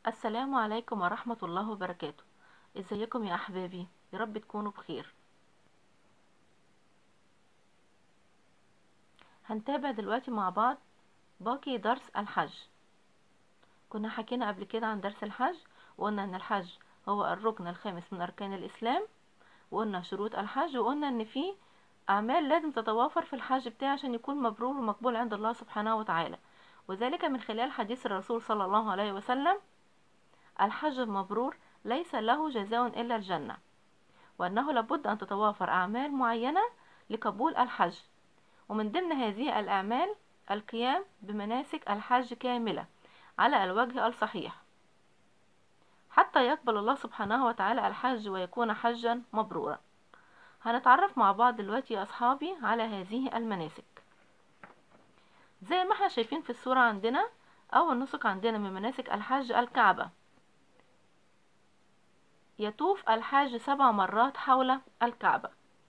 السلام عليكم ورحمة الله وبركاته ازيكم يا احبابي يا رب تكونوا بخير هنتابع دلوقتي مع بعض باقي درس الحج كنا حكينا قبل كده عن درس الحج وقلنا ان الحج هو الركن الخامس من اركان الاسلام وقلنا شروط الحج وقلنا ان في اعمال لازم تتوافر في الحج بتاعي عشان يكون مبرور ومقبول عند الله سبحانه وتعالى وذلك من خلال حديث الرسول صلى الله عليه وسلم الحج المبرور ليس له جزاء إلا الجنة وأنه لابد أن تتوافر أعمال معينة لقبول الحج ومن ضمن هذه الأعمال القيام بمناسك الحج كاملة على الوجه الصحيح حتى يقبل الله سبحانه وتعالى الحج ويكون حجا مبرورا هنتعرف مع بعض دلوقتي يا أصحابي على هذه المناسك زي ما احنا شايفين في الصورة عندنا أول نسك عندنا من مناسك الحج الكعبة يطوف الحاج سبع مرات حول الكعبة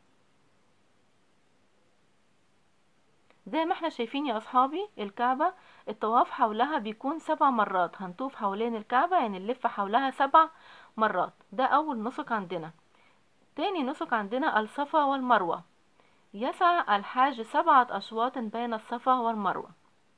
زي ما احنا شايفين يا أصحابي الكعبة الطواف حولها بيكون سبع مرات هنطوف حوالين الكعبة يعني نلف حولها سبع مرات ده أول نسك عندنا تاني نسك عندنا الصفا والمروة يسعى الحاج سبعة أشواط بين الصفا والمروة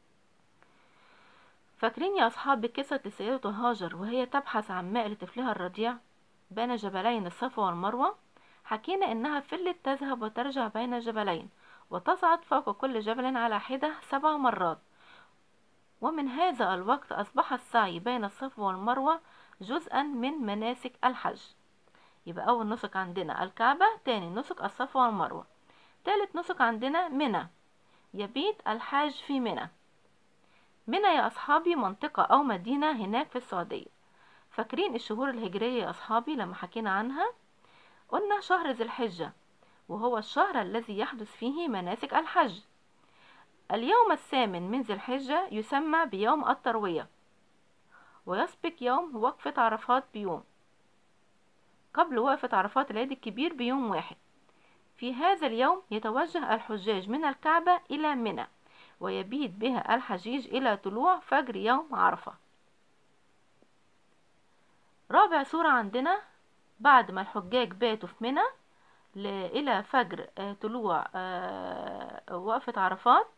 فاكرين يا أصحاب قصة السيدة هاجر وهي تبحث عن ماء لطفلها الرضيع بين جبلين الصفا والمروة حكينا إنها فلت تذهب وترجع بين الجبلين وتصعد فوق كل جبل على حدة سبع مرات ومن هذا الوقت أصبح السعي بين الصفا والمروة جزءا من مناسك الحج يبقى أول نسك عندنا الكعبة تاني نسك الصفا والمروة تالت نسك عندنا منى يبيت الحاج في منى منى يا أصحابي منطقة أو مدينة هناك في السعودية فاكرين الشهور الهجرية يا أصحابي لما حكينا عنها قلنا شهر ذي الحجة وهو الشهر الذي يحدث فيه مناسك الحج اليوم الثامن من ذي الحجة يسمى بيوم التروية ويسبق يوم وقفة عرفات بيوم قبل وقفة عرفات العيد الكبير بيوم واحد في هذا اليوم يتوجه الحجاج من الكعبة إلى منى ويبيت بها الحجيج إلى طلوع فجر يوم عرفة رابع صورة عندنا بعد ما الحجاج باتوا في منى إلى فجر طلوع وقفة عرفات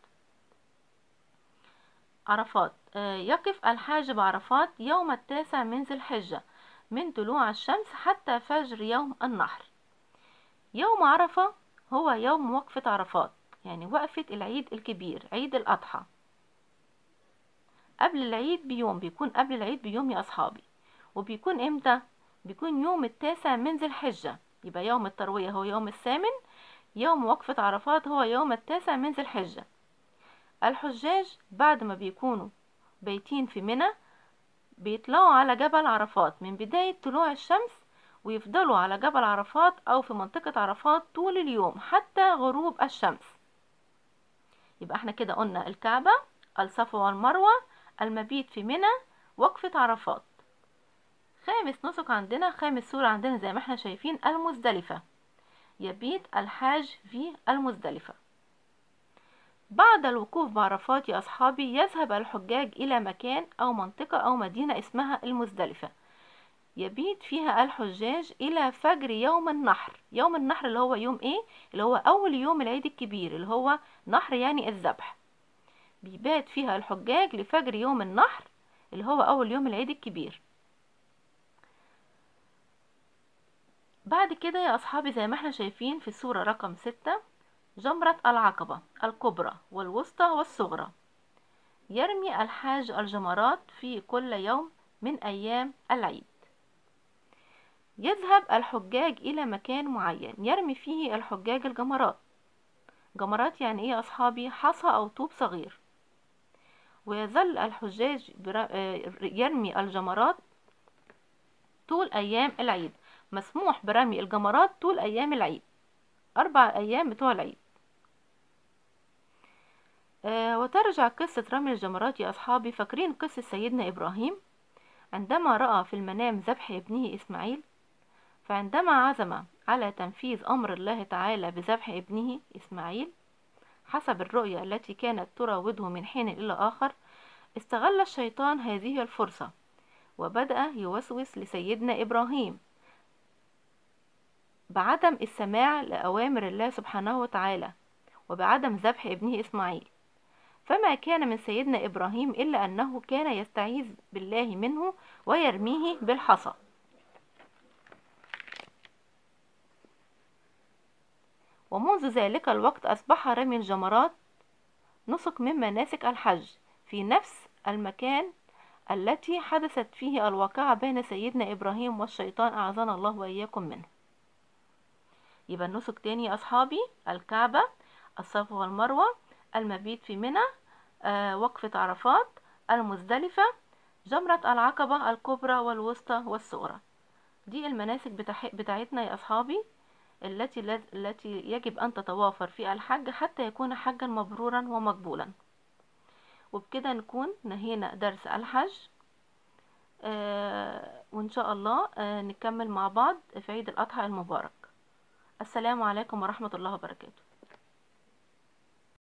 عرفات يقف الحاج بعرفات يوم التاسع من ذي الحجة من طلوع الشمس حتى فجر يوم النحر يوم عرفة هو يوم وقفة عرفات يعني وقفة العيد الكبير عيد الأضحى قبل العيد بيوم بيكون قبل العيد بيوم يا أصحابي وبيكون امتى بيكون يوم التاسع من ذي الحجة يبقى يوم التروية هو يوم الثامن يوم وقفة عرفات هو يوم التاسع من ذي الحجة الحجاج بعد ما بيكونوا بيتين في منى بيطلعوا على جبل عرفات من بداية طلوع الشمس ويفضلوا على جبل عرفات أو في منطقة عرفات طول اليوم حتى غروب الشمس يبقى احنا كده قلنا الكعبة الصفا والمروة المبيت في منى وقفة عرفات خامس نسك عندنا خامس سورة عندنا زي ما احنا شايفين المزدلفة يبيت الحاج في المزدلفة بعد الوقوف بعرفات يا أصحابي يذهب الحجاج إلى مكان أو منطقة أو مدينة اسمها المزدلفة يبيت فيها الحجاج إلى فجر يوم النحر يوم النحر اللي هو يوم إيه؟ اللي هو أول يوم العيد الكبير اللي هو نحر يعني الذبح بيبات فيها الحجاج لفجر يوم النحر اللي هو أول يوم العيد الكبير بعد كده يا أصحابي زي ما احنا شايفين في الصورة رقم ستة جمرة العقبة الكبرى والوسطى والصغرى يرمي الحاج الجمرات في كل يوم من أيام العيد يذهب الحجاج إلى مكان معين يرمي فيه الحجاج الجمرات جمرات يعني إيه يا أصحابي حصى أو طوب صغير ويظل الحجاج يرمي الجمرات طول أيام العيد مسموح برمي الجمرات طول أيام العيد أربع أيام بتوع العيد آه وترجع قصة رمي الجمرات يا أصحابي فاكرين قصة سيدنا إبراهيم عندما رأى في المنام ذبح ابنه إسماعيل فعندما عزم على تنفيذ أمر الله تعالى بذبح ابنه إسماعيل حسب الرؤية التي كانت تراوده من حين إلى آخر استغل الشيطان هذه الفرصة وبدأ يوسوس لسيدنا إبراهيم بعدم السماع لأوامر الله سبحانه وتعالى وبعدم ذبح ابنه إسماعيل فما كان من سيدنا إبراهيم إلا أنه كان يستعيذ بالله منه ويرميه بالحصى ومنذ ذلك الوقت أصبح رمي الجمرات نسك من مناسك الحج في نفس المكان التي حدثت فيه الواقعة بين سيدنا إبراهيم والشيطان أعاذنا الله وإياكم منه يبقى النسك تاني يا أصحابي الكعبة الصفا والمروة المبيت في منى آه وقفة عرفات المزدلفة جمرة العقبة الكبرى والوسطى والصغرى دي المناسك بتاعتنا يا أصحابي التي التي يجب أن تتوافر في الحج حتى يكون حجا مبرورا ومقبولا وبكده نكون نهينا درس الحج آه وإن شاء الله آه نكمل مع بعض في عيد الأضحى المبارك السلام عليكم ورحمة الله وبركاته